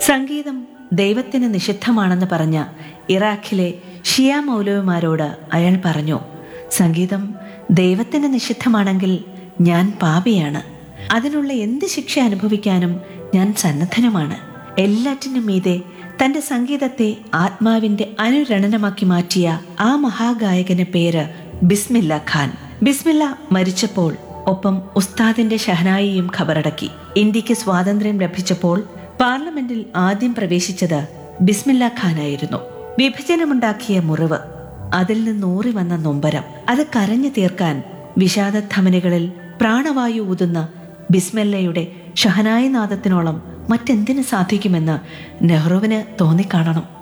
സംഗീതം ദൈവത്തിന് നിഷിദ്ധമാണെന്ന് പറഞ്ഞ ഇറാഖിലെ ഷിയ മൗലവിമാരോട് അയാൾ പറഞ്ഞു സംഗീതം ദൈവത്തിന് നിഷിദ്ധമാണെങ്കിൽ ഞാൻ പാപിയാണ് അതിനുള്ള എന്ത് ശിക്ഷ അനുഭവിക്കാനും ഞാൻ സന്നദ്ധനുമാണ് എല്ലാറ്റിനും മീതെ തന്റെ സംഗീതത്തെ ആത്മാവിന്റെ അനുരണനമാക്കി മാറ്റിയ ആ മഹാഗായകന്റെ പേര് ബിസ്മില്ല ഖാൻ ബിസ്മില്ല മരിച്ചപ്പോൾ ഒപ്പം ഉസ്താദിന്റെ ഷഹനായിയും ഖബറടക്കി ഇന്ത്യക്ക് സ്വാതന്ത്ര്യം ലഭിച്ചപ്പോൾ പാർലമെന്റിൽ ആദ്യം പ്രവേശിച്ചത് ബിസ്മില്ല ഖാനായിരുന്നു വിഭജനമുണ്ടാക്കിയ മുറിവ് അതിൽ നിന്നൂറി വന്ന നൊമ്പരം അത് കരഞ്ഞു തീർക്കാൻ വിഷാദധമനികളിൽ പ്രാണവായു ഊതുന്ന ബിസ്മില്ലയുടെ ഷഹനായി നാദത്തിനോളം മറ്റെന്തിനു സാധിക്കുമെന്ന് നെഹ്റുവിന് തോന്നിക്കാണണം